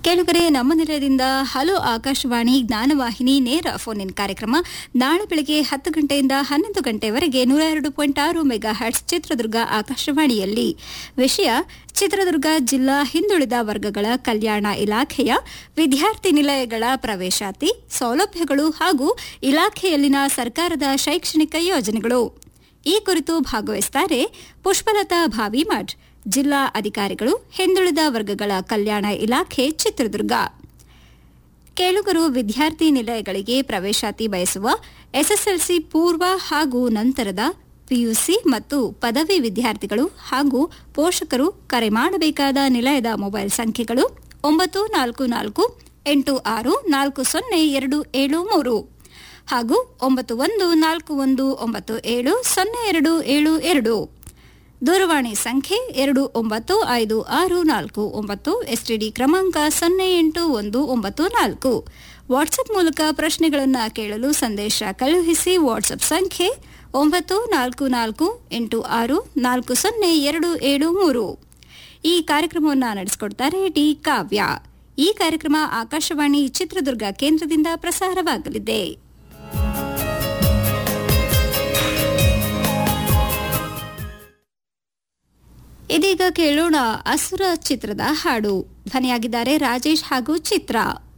ಕೇಳುಗರೆ ನಮ್ಮ ನಿಲಯದಿಂದ ಹಲೋ ಆಕಾಶವಾಣಿ ಜ್ಞಾನವಾಹಿನಿ ನೇರ ಫೋನ್ ಇನ್ ಕಾರ್ಯಕ್ರಮ ನಾಳೆ ಬೆಳಗ್ಗೆ ಹತ್ತು ಗಂಟೆಯಿಂದ ಹನ್ನೊಂದು ಗಂಟೆವರೆಗೆ ನೂರ ಎರಡು ಪಾಯಿಂಟ್ ಆರು ಮೆಗಾ ಹರ್ಟ್ಸ್ ಚಿತ್ರದುರ್ಗ ಆಕಾಶವಾಣಿಯಲ್ಲಿ ವಿಷಯ ಚಿತ್ರದುರ್ಗ ಜಿಲ್ಲಾ ಹಿಂದುಳಿದ ವರ್ಗಗಳ ಕಲ್ಯಾಣ ಇಲಾಖೆಯ ವಿದ್ಯಾರ್ಥಿ ನಿಲಯಗಳ ಪ್ರವೇಶಾತಿ ಸೌಲಭ್ಯಗಳು ಹಾಗೂ ಇಲಾಖೆಯಲ್ಲಿನ ಸರ್ಕಾರದ ಶೈಕ್ಷಣಿಕ ಯೋಜನೆಗಳು ಈ ಕುರಿತು ಭಾಗವಹಿಸುತ್ತಾರೆ ಪುಷ್ಪಲತಾ ಭಾವಿಮಠ್ ಜಿಲ್ಲಾ ಅಧಿಕಾರಿಗಳು ಹಿಂದುಳಿದ ವರ್ಗಗಳ ಕಲ್ಯಾಣ ಇಲಾಖೆ ಚಿತ್ರದುರ್ಗ ಕೇಳುಗರು ವಿದ್ಯಾರ್ಥಿ ನಿಲಯಗಳಿಗೆ ಪ್ರವೇಶಾತಿ ಬಯಸುವ ಎಸ್ಎಸ್ಎಲ್ಸಿ ಪೂರ್ವ ಹಾಗೂ ನಂತರದ ಪಿಯುಸಿ ಮತ್ತು ಪದವಿ ವಿದ್ಯಾರ್ಥಿಗಳು ಹಾಗೂ ಪೋಷಕರು ಕರೆ ಮಾಡಬೇಕಾದ ನಿಲಯದ ಮೊಬೈಲ್ ಸಂಖ್ಯೆಗಳು ಒಂಬತ್ತು ನಾಲ್ಕು ನಾಲ್ಕು ಎಂಟು ಆರು ನಾಲ್ಕು ಸೊನ್ನೆ ಎರಡು ಏಳು ಮೂರು ಹಾಗೂ ಒಂಬತ್ತು ಒಂದು ನಾಲ್ಕು ಒಂದು ಒಂಬತ್ತು ಏಳು ಸೊನ್ನೆ ಎರಡು ಏಳು ಎರಡು ದೂರವಾಣಿ ಸಂಖ್ಯೆ ಎರಡು ಒಂಬತ್ತು ಐದು ಆರು ನಾಲ್ಕು ಒಂಬತ್ತು ಎಸ್ಟಿಡಿ ಕ್ರಮಾಂಕ ಸೊನ್ನೆ ಎಂಟು ಒಂದು ಒಂಬತ್ತು ನಾಲ್ಕು ವಾಟ್ಸ್ಆಪ್ ಮೂಲಕ ಪ್ರಶ್ನೆಗಳನ್ನು ಕೇಳಲು ಸಂದೇಶ ಕಳುಹಿಸಿ ವಾಟ್ಸ್ಆಪ್ ಸಂಖ್ಯೆ ಒಂಬತ್ತು ನಾಲ್ಕು ನಾಲ್ಕು ಎಂಟು ಆರು ನಾಲ್ಕು ಸೊನ್ನೆ ಎರಡು ಏಳು ಮೂರು ಈ ಕಾರ್ಯಕ್ರಮವನ್ನು ನಡೆಸಿಕೊಡ್ತಾರೆ ಡಿ ಕಾವ್ಯ ಈ ಕಾರ್ಯಕ್ರಮ ಆಕಾಶವಾಣಿ ಚಿತ್ರದುರ್ಗ ಕೇಂದ್ರದಿಂದ ಪ್ರಸಾರವಾಗಲಿದೆ ಇದೀಗ ಕೇಳೋಣ ಅಸುರ ಚಿತ್ರದ ಹಾಡು ಧ್ವನಿಯಾಗಿದ್ದಾರೆ ರಾಜೇಶ್ ಹಾಗೂ ಚಿತ್ರ